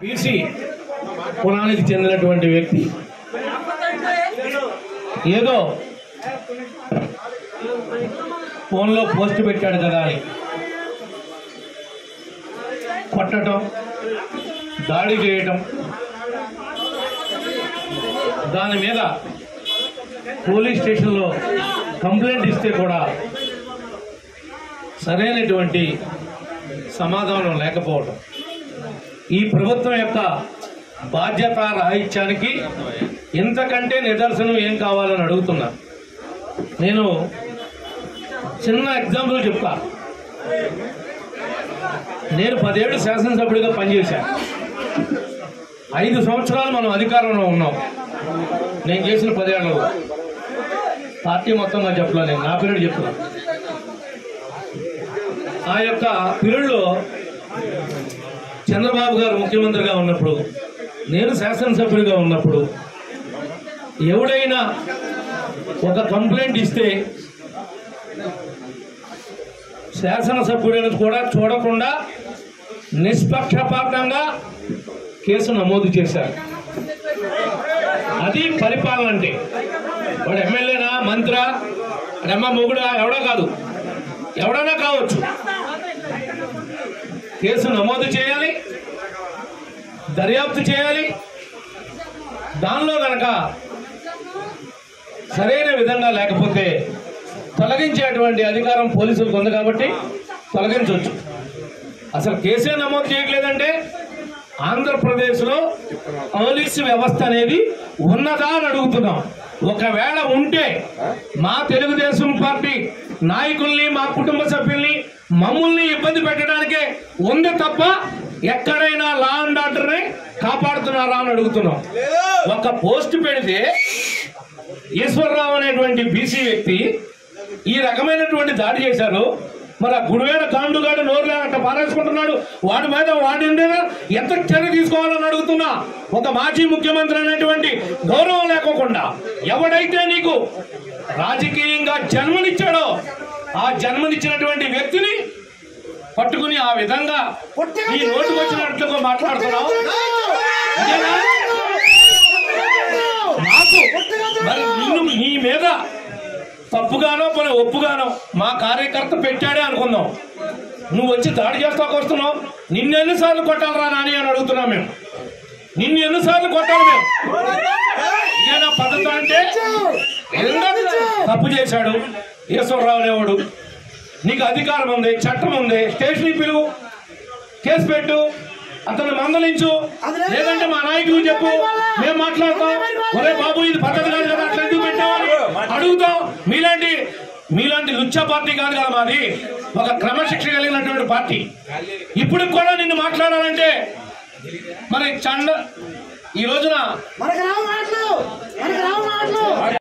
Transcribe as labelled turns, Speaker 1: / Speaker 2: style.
Speaker 1: BC కులానికి చెందినటువంటి వ్యక్తి ఏదో ఫోన్లో పోస్ట్ పెట్టాడు కదా అని కొట్టడం దాడి చేయటం దాని మీద పోలీస్ స్టేషన్లో కంప్లైంట్ ఇస్తే కూడా సరైనటువంటి సమాధానం లేకపోవడం ఈ ప్రభుత్వం యొక్క బాధ్యత రాహిత్యానికి ఇంతకంటే నిదర్శనం ఏం కావాలని అడుగుతున్నా నేను చిన్న ఎగ్జాంపుల్ చెప్తా నేను పదేళ్ళు శాసనసభ్యుడిగా పనిచేశాను ఐదు సంవత్సరాలు మనం అధికారంలో ఉన్నాం నేను చేసిన పదేళ్లలో పార్టీ మొత్తంగా చెప్పలే నేను నా పీరియడ్ చెప్తున్నా ఆ యొక్క పీరియడ్లో చంద్రబాబు గారు ముఖ్యమంత్రిగా ఉన్నప్పుడు నేను శాసనసభ్యుడిగా ఉన్నప్పుడు ఎవడైనా ఒక కంప్లైంట్ ఇస్తే శాసనసభ్యుడిని కూడా చూడకుండా నిష్పక్షపాతంగా కేసు నమోదు చేశారు అది పరిపాలన అంటే వాడు ఎమ్మెల్యేనా మంత్రా అమ్మ మొగుడా ఎవడో కాదు ఎవడైనా కావచ్చు కేసు నమోదు చేయాలి దర్యాప్తు చేయాలి దానిలో గనక సరైన విధంగా లేకపోతే తొలగించేటువంటి అధికారం పోలీసులకు ఉంది కాబట్టి తొలగించవచ్చు అసలు కేసే నమోదు చేయట్లేదంటే ఆంధ్రప్రదేశ్లో పోలీసు వ్యవస్థ అనేది ఉన్నదా అని అడుగుతున్నాం ఒకవేళ ఉంటే మా తెలుగుదేశం పార్టీ నాయకుల్ని మా కుటుంబ సభ్యుల్ని మమ్మల్ని ఇబ్బంది పెట్టడానికే ఉంది తప్ప ఎక్కడైనా లా అండ్ ఆర్డర్ని కాపాడుతున్నారా అని అడుగుతున్నాం ఒక పోస్ట్ పెడితే ఈశ్వరరావు అనేటువంటి బీసీ వ్యక్తి ఈ రకమైనటువంటి దాడి చేశారు మరి ఆ గుడివేడ కాండుగాడు నోరు లేక పారేసుకుంటున్నాడు వాడి మీద వాడి మీద ఎంత చర్య తీసుకోవాలని అడుగుతున్నా ఒక మాజీ ముఖ్యమంత్రి అనేటువంటి గౌరవం లేకోకుండా ఎవడైతే నీకు రాజకీయంగా జన్మనిచ్చాడో ఆ జన్మనిచ్చినటువంటి వ్యక్తిని పట్టుకుని ఆ విధంగా ఈ నోటుకు వచ్చినట్లుగా మాట్లాడుతున్నావు ఇదేనా? నాకు మరి నిన్ను నీ మీద తప్పుగానో పని ఒప్పుగానో మా కార్యకర్త పెట్టాడే అనుకుందాం నువ్వు వచ్చి దాడి చేస్తాకు వస్తున్నావు నిన్ను ఎన్నిసార్లు కొట్టాలరా నాని అని అడుగుతున్నాం మేము నిన్ను ఎన్నిసార్లు కొట్టాలి మేము ఇదేనా పద్ధతి అంటే ఏదైనా తప్పు చేశాడు ఈశ్వరరావు అనేవాడు నీకు అధికారం ఉంది చట్టం ఉంది స్టేషన్కి పిలువు కేసు పెట్టు అతను మందలించు లేదంటే మా నాయకులు చెప్పు మేము మాట్లాడతాం ఒరే బాబు ఇది పద్ధతి కాదు కదా అట్లా ఎందుకు పెట్టామని అడుగుతాం మీలాంటి మీలాంటి లుచ్చా పార్టీ కాదు కదా మాది ఒక క్రమశిక్ష కలిగినటువంటి పార్టీ ఇప్పుడు కూడా నిన్ను మాట్లాడాలంటే మరి చండ ఈ రోజున
Speaker 2: మనకు రావు మాటలు మనకు రావు మాటలు